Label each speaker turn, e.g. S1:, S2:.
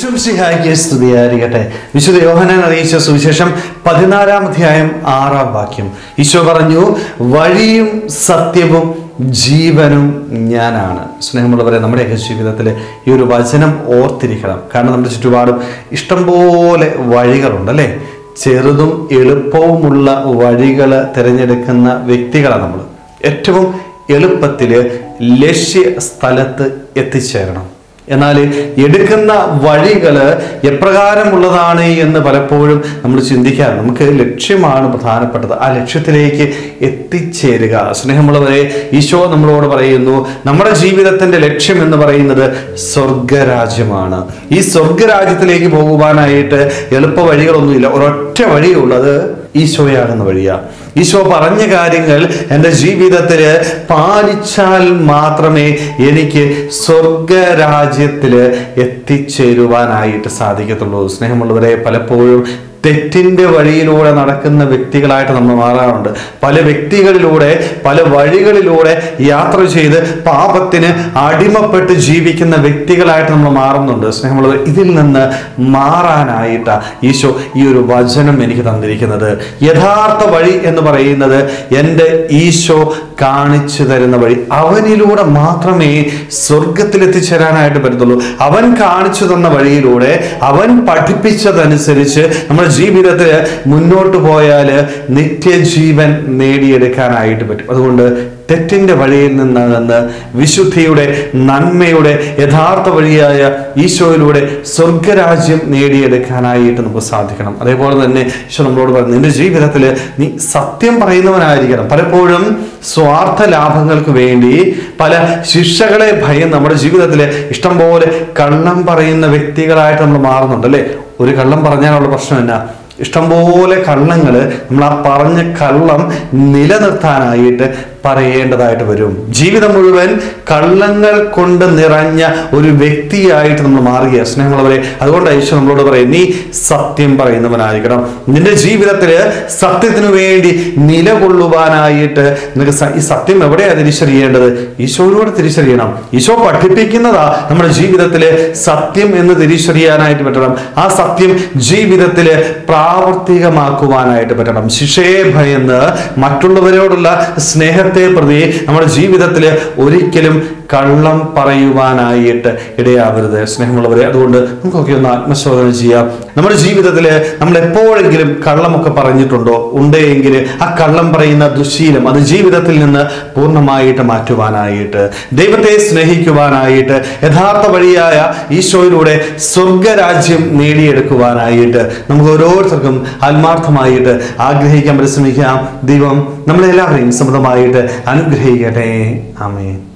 S1: ഈശ്വംസിഹായിക്ക് സ്തുതിയായിരിക്കട്ടെ വിശുദ്ധ യോഹനാൻ അറിയിച്ച സുവിശേഷം പതിനാലാം അധ്യായം ആറാം വാക്യം ഈശോ പറഞ്ഞു വഴിയും സത്യവും ജീവനും ഞാനാണ് സ്നേഹമുള്ളവരെ നമ്മുടെയൊക്കെ ജീവിതത്തിൽ ഈ ഒരു വചനം ഓർത്തിരിക്കണം കാരണം നമ്മുടെ ചുറ്റുപാടും ഇഷ്ടംപോലെ വഴികളുണ്ട് അല്ലേ ചെറുതും എളുപ്പവുമുള്ള വഴികൾ തിരഞ്ഞെടുക്കുന്ന വ്യക്തികളാണ് നമ്മൾ ഏറ്റവും എളുപ്പത്തിൽ ലക്ഷ്യ സ്ഥലത്ത് എത്തിച്ചേരണം എന്നാൽ എടുക്കുന്ന വഴികൾ എപ്രകാരമുള്ളതാണ് എന്ന് പലപ്പോഴും നമ്മൾ ചിന്തിക്കാറ് നമുക്ക് ലക്ഷ്യമാണ് പ്രധാനപ്പെട്ടത് ആ ലക്ഷ്യത്തിലേക്ക് എത്തിച്ചേരുക സ്നേഹമുള്ളവരെ ഈശോ നമ്മളോട് പറയുന്നു നമ്മുടെ ജീവിതത്തിന്റെ ലക്ഷ്യം എന്ന് പറയുന്നത് സ്വർഗരാജ്യമാണ് ഈ സ്വർഗരാജ്യത്തിലേക്ക് പോകുവാനായിട്ട് എളുപ്പ വഴികളൊന്നുമില്ല ഒരൊറ്റ വഴിയുള്ളത് ഈശോയാകുന്ന വഴിയാ ഈശോ പറഞ്ഞ കാര്യങ്ങൾ എൻ്റെ ജീവിതത്തിൽ പാലിച്ചാൽ മാത്രമേ എനിക്ക് സ്വർഗരാജ്യത്തിൽ എത്തിച്ചേരുവാനായിട്ട് സാധിക്കത്തുള്ളൂ സ്നേഹമുള്ളവരെ പലപ്പോഴും തെറ്റിന്റെ വഴിയിലൂടെ നടക്കുന്ന വ്യക്തികളായിട്ട് നമ്മൾ മാറാറുണ്ട് പല വ്യക്തികളിലൂടെ പല വഴികളിലൂടെ യാത്ര ചെയ്ത് പാപത്തിന് അടിമപ്പെട്ട് ജീവിക്കുന്ന വ്യക്തികളായിട്ട് നമ്മൾ മാറുന്നുണ്ട് സ്നേഹമുള്ളത് ഇതിൽ നിന്ന് മാറാനായിട്ട് ഈശോ ഈ ഒരു വചനം എനിക്ക് തന്നിരിക്കുന്നത് യഥാർത്ഥ വഴി എന്ന് പറയുന്നത് എൻ്റെ ഈശോ കാണിച്ചു തരുന്ന വഴി അവനിലൂടെ മാത്രമേ സ്വർഗത്തിൽ എത്തിച്ചേരാനായിട്ട് പറ്റത്തുള്ളൂ അവൻ കാണിച്ചു തന്ന വഴിയിലൂടെ അവൻ പഠിപ്പിച്ചതനുസരിച്ച് നമ്മുടെ ജീവിതത്തിൽ മുന്നോട്ട് പോയാൽ നിത്യജീവൻ നേടിയെടുക്കാനായിട്ട് പറ്റും അതുകൊണ്ട് തെറ്റിന്റെ വഴിയിൽ നിന്ന് വിശുദ്ധിയുടെ നന്മയുടെ യഥാർത്ഥ വഴിയായ ഈശോയിലൂടെ സ്വർഗരാജ്യം നേടിയെടുക്കാനായിട്ട് നമുക്ക് സാധിക്കണം അതേപോലെ തന്നെ ഈശോ നമ്മളോട് പറഞ്ഞു നിന്റെ ജീവിതത്തിൽ നീ സത്യം പറയുന്നവനായിരിക്കണം പലപ്പോഴും സ്വാർത്ഥ ലാഭങ്ങൾക്ക് വേണ്ടി പല ശിക്ഷകളെ ഭയം നമ്മുടെ ജീവിതത്തിൽ ഇഷ്ടംപോലെ കള്ളം പറയുന്ന വ്യക്തികളായിട്ട് നമ്മൾ മാറുന്നുണ്ട് അല്ലേ ഒരു കള്ളം പറഞ്ഞാലുള്ള പ്രശ്നം എന്നാ ഇഷ്ടംപോലെ കള്ളങ്ങൾ നമ്മൾ ആ പറഞ്ഞ കള്ളം നിലനിർത്താനായിട്ട് പറയേണ്ടതായിട്ട് വരും ജീവിതം മുഴുവൻ കള്ളങ്ങൾ കൊണ്ട് നിറഞ്ഞ ഒരു വ്യക്തിയായിട്ട് നമ്മൾ മാറുക സ്നേഹമുള്ളവരെ അതുകൊണ്ട് ഈശോ നമ്മളോട് പറയും നീ സത്യം പറയുന്നവനായിരിക്കണം നിന്റെ ജീവിതത്തിൽ സത്യത്തിനു വേണ്ടി നിലകൊള്ളുവാനായിട്ട് നിനക്ക് സ- ഈ സത്യം എവിടെയാ തിരിച്ചറിയേണ്ടത് ഈശോയിലൂടെ തിരിച്ചറിയണം ഈശോ പഠിപ്പിക്കുന്നതാ നമ്മുടെ ജീവിതത്തിൽ സത്യം എന്ന് തിരിച്ചറിയാനായിട്ട് പറ്റണം ആ സത്യം ജീവിതത്തിൽ പ്രാവർത്തികമാക്കുവാനായിട്ട് പറ്റണം ശിക്ഷയെ ഭയന്ന് മറ്റുള്ളവരോടുള്ള സ്നേഹത്തെ പ്രതി നമ്മുടെ ജീവിതത്തിൽ ഒരിക്കലും കള്ളം പറയുവാനായിട്ട് ഇടയാവരുത് സ്നേഹമുള്ളവരെ അതുകൊണ്ട് നമുക്കൊക്കെ ഒന്ന് ആത്മശോധന ചെയ്യാം നമ്മുടെ ജീവിതത്തിൽ നമ്മൾ എപ്പോഴെങ്കിലും കള്ളമൊക്കെ പറഞ്ഞിട്ടുണ്ടോ ഉണ്ടെങ്കിൽ ആ കള്ളം പറയുന്ന ദുശീലം അത് ജീവിതത്തിൽ നിന്ന് പൂർണ്ണമായിട്ട് മാറ്റുവാനായിട്ട് ദൈവത്തെ സ്നേഹിക്കുവാനായിട്ട് യഥാർത്ഥ വഴിയായ ഈശോയിലൂടെ സ്വർഗരാജ്യം നേടിയെടുക്കുവാനായിട്ട് നമുക്ക് ഓരോരുത്തർക്കും ആത്മാർത്ഥമായിട്ട് ആഗ്രഹിക്കാൻ പരിശ്രമിക്കാം ദൈവം നമ്മളെല്ലാവരെയും സമൃദ്ധമായിട്ട് അനുഗ്രഹിക്കട്ടെ ആമേൻ